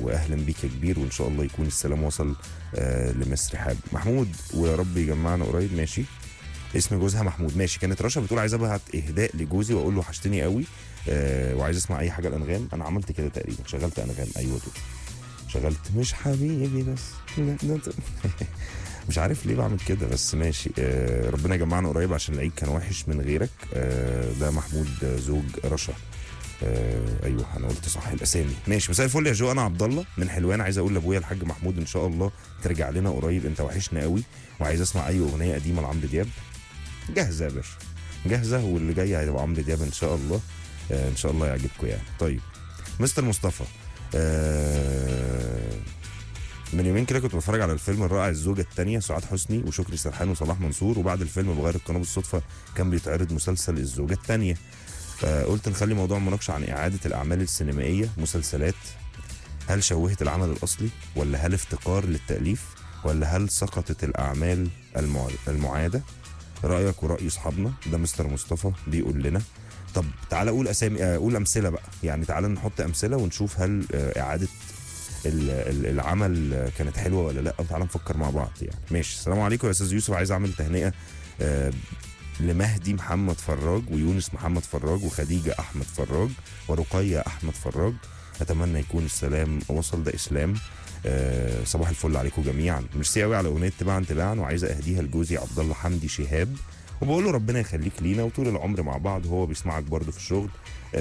واهلا بيك يا كبير وان شاء الله يكون السلام وصل آه لمصر حاج محمود ويا رب يجمعنا قريب ماشي اسم جوزها محمود ماشي كانت رشا بتقول عايزه ابعت اهداء لجوزي واقول له وحشتني قوي آه وعايز اسمع اي حاجه الانغام انا عملت كده تقريبا شغلت انغام ايوه كده شغلت مش حبيبي بس لا ده انت- مش عارف ليه بعمل كده بس ماشي آه ربنا يجمعنا قريب عشان العيد كان وحش من غيرك آه ده محمود آه، زوج رشا آه ايوه انا قلت صح الاسامي ماشي مساء الفل يا جو انا عبد الله من حلوان عايز اقول لابويا الحاج محمود ان شاء الله ترجع لنا قريب انت وحشنا قوي وعايز اسمع اي اغنيه قديمه لعمرو دياب جاهزه يا باشا جاهزه واللي جاي هيبقى عمرو دياب ان شاء الله آه ان شاء الله يعجبكم يعني طيب مستر مصطفى آه من يومين كده كنت بتفرج على الفيلم الرائع الزوجة الثانية سعاد حسني وشكري سرحان وصلاح منصور وبعد الفيلم بغير القناة بالصدفة كان بيتعرض مسلسل الزوجة الثانية فقلت نخلي موضوع المناقشة عن إعادة الأعمال السينمائية مسلسلات هل شوهت العمل الأصلي ولا هل افتقار للتأليف ولا هل سقطت الأعمال المع- المعادة رأيك ورأي أصحابنا ده مستر مصطفى بيقول لنا طب تعالى قول أسامي آه، قول أمثلة بقى يعني تعالى نحط أمثلة ونشوف هل آه، إعادة ال- ال- العمل آه، كانت حلوة ولا لا تعالى نفكر مع بعض يعني ماشي السلام عليكم يا أستاذ يوسف عايز أعمل تهنئة آه، لمهدي محمد فراج ويونس محمد فراج وخديجة أحمد فراج ورقية أحمد فراج أتمنى يكون السلام وصل ده إسلام آه صباح الفل عليكم جميعا ميرسي قوي على أغنية تباعا تباعا وعايزة أهديها لجوزي عبد الله حمدي شهاب وبقول له ربنا يخليك لينا وطول العمر مع بعض هو بيسمعك برضه في الشغل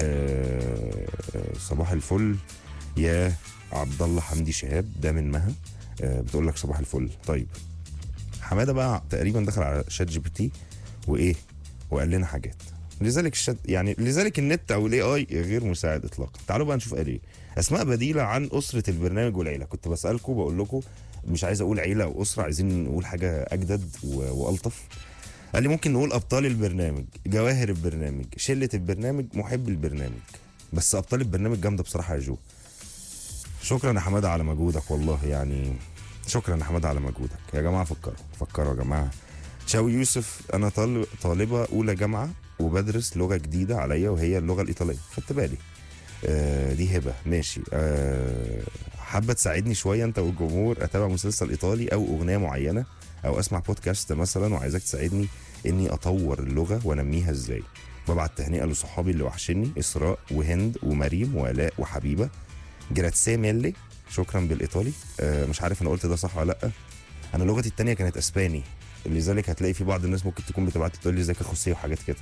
آه آه صباح الفل يا عبد الله حمدي شهاب ده من مها آه بتقول لك صباح الفل طيب حماده بقى تقريبا دخل على شات جي بي تي وايه وقال لنا حاجات لذلك الشات يعني لذلك النت او الاي اي غير مساعد اطلاقا تعالوا بقى نشوف قال ايه اسماء بديله عن اسره البرنامج والعيله كنت بسالكم بقول لكم مش عايز اقول عيله او اسره عايزين نقول حاجه اجدد و- والطف قال لي ممكن نقول ابطال البرنامج جواهر البرنامج شله البرنامج محب البرنامج بس ابطال البرنامج جامده بصراحه يا جو شكرا يا حماده على مجهودك والله يعني شكرا يا حماده على مجهودك يا جماعه فكروا فكروا يا جماعه شاوي يوسف انا طالب طالبه اولى جامعه وبدرس لغه جديده عليا وهي اللغه الايطاليه خدت بالي آه دي هبه ماشي آه حابه تساعدني شويه انت والجمهور اتابع مسلسل ايطالي او اغنيه معينه او اسمع بودكاست مثلا وعايزك تساعدني اني اطور اللغه وانميها ازاي ببعت تهنئه لصحابي اللي وحشني اسراء وهند ومريم والاء وحبيبه جراتسي ميلي شكرا بالايطالي آه مش عارف انا قلت ده صح ولا لا انا لغتي التانية كانت اسباني لذلك هتلاقي في بعض الناس ممكن تكون بتبعت لي تقول لي ازيك يا خوسيه وحاجات كده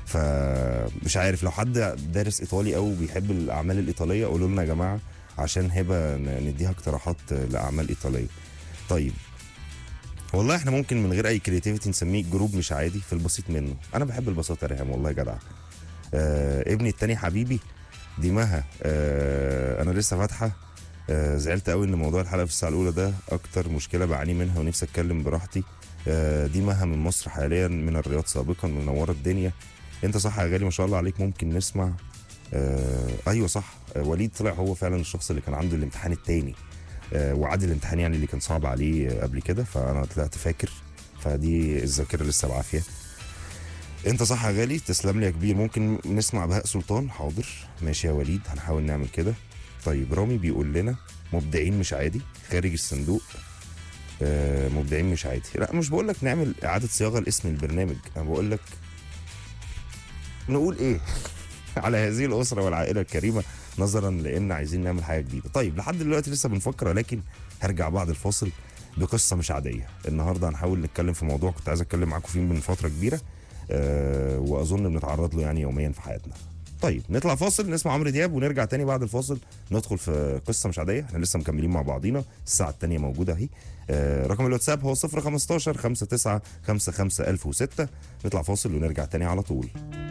فمش عارف لو حد دارس ايطالي او بيحب الاعمال الايطاليه قولوا لنا يا جماعه عشان هبه ن- نديها اقتراحات لاعمال ايطاليه طيب والله احنا ممكن من غير اي كرياتيفيتي نسميه جروب مش عادي في البسيط منه انا بحب البساطه يا ريهام والله يا جدع آه ابني التاني حبيبي دي مها آه انا لسه فاتحه آه زعلت قوي ان موضوع الحلقه في الساعه الاولى ده اكتر مشكله بعاني منها ونفسي اتكلم براحتي آه دي مها من مصر حاليا من الرياض سابقا منوره الدنيا انت صح يا غالي ما شاء الله عليك ممكن نسمع آه ايوه صح آه وليد طلع هو فعلا الشخص اللي كان عنده الامتحان التاني آه وعاد الامتحان يعني اللي كان صعب عليه آه، قبل كده فانا طلعت فاكر فدي الذاكره لسه بعافيه انت صح يا غالي تسلم لي يا كبير ممكن نسمع بهاء سلطان حاضر ماشي يا وليد هنحاول نعمل كده طيب رامي بيقول لنا مبدعين مش عادي خارج الصندوق آه مبدعين مش عادي لا مش بقول لك نعمل اعاده صياغه لاسم البرنامج انا بقول لك نقول ايه على هذه الاسره والعائله الكريمه نظرا لان عايزين نعمل حاجه جديده طيب لحد دلوقتي لسه بنفكر ولكن هرجع بعد الفاصل بقصه مش عاديه النهارده هنحاول نتكلم في موضوع كنت عايز اتكلم معاكم فيه من فتره كبيره أه واظن بنتعرض له يعني يوميا في حياتنا طيب نطلع فاصل نسمع عمرو دياب ونرجع تاني بعد الفاصل ندخل في قصه مش عاديه احنا لسه مكملين مع بعضينا الساعه الثانيه موجوده اهي آه رقم الواتساب هو 015 59 55 1006 نطلع فاصل ونرجع تاني على طول